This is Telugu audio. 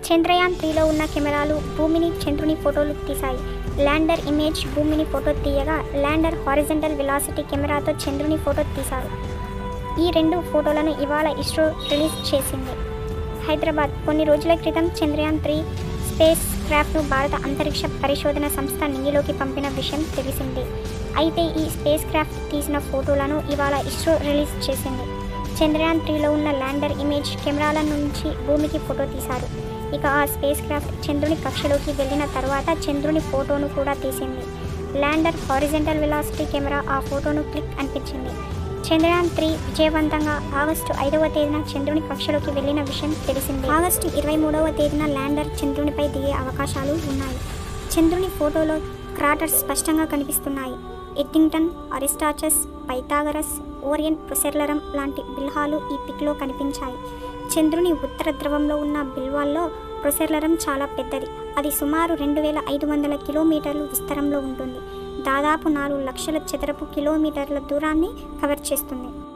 చంద్రయాన్ త్రీలో ఉన్న కెమెరాలు భూమిని చంద్రుని ఫోటోలు తీశాయి ల్యాండర్ ఇమేజ్ భూమిని ఫోటో తీయగా ల్యాండర్ హారిజెంటల్ వెలాసిటీ కెమెరాతో చంద్రుని ఫోటో తీశారు ఈ రెండు ఫోటోలను ఇవాళ ఇస్రో రిలీజ్ చేసింది హైదరాబాద్ కొన్ని రోజుల క్రితం చంద్రయాన్ త్రీ స్పేస్ క్రాఫ్ట్ను భారత అంతరిక్ష పరిశోధన సంస్థ నింగిలోకి పంపిన విషయం తెలిసింది అయితే ఈ స్పేస్ క్రాఫ్ట్ తీసిన ఫోటోలను ఇవాళ ఇస్రో రిలీజ్ చేసింది చంద్రయాన్ త్రీలో ఉన్న ల్యాండర్ ఇమేజ్ కెమెరాల నుంచి భూమికి ఫోటో తీశారు ఇక ఆ స్పేస్ క్రాఫ్ట్ చంద్రుని కక్షలోకి వెళ్ళిన తర్వాత చంద్రుని ఫోటోను కూడా తీసింది ల్యాండర్ హారిజెంటల్ వెలాసిటీ కెమెరా ఆ ఫోటోను క్లిక్ అనిపించింది చంద్రయాన్ త్రీ విజయవంతంగా ఆగస్టు ఐదవ తేదీన చంద్రుని కక్షలోకి వెళ్లిన విషయం తెలిసింది ఆగస్టు ఇరవై మూడవ తేదీన ల్యాండర్ చంద్రునిపై దిగే అవకాశాలు ఉన్నాయి చంద్రుని ఫోటోలో క్రాటర్స్ స్పష్టంగా కనిపిస్తున్నాయి Eddington Aristarchus Pythagoras Orion Procellarum లాంటి బిల్హాలు ఈ పిక్లో కనిపించాయి చంద్రుని ఉత్తర ధ్రువంలో ఉన్న బిల్వాల్లో ప్రొసెర్లరం చాలా పెద్దది అది సుమారు రెండు వేల ఐదు వందల కిలోమీటర్లు విస్తరంలో ఉంటుంది దాదాపు నాలుగు లక్షల చదరపు కిలోమీటర్ల దూరాన్ని కవర్ చేస్తుంది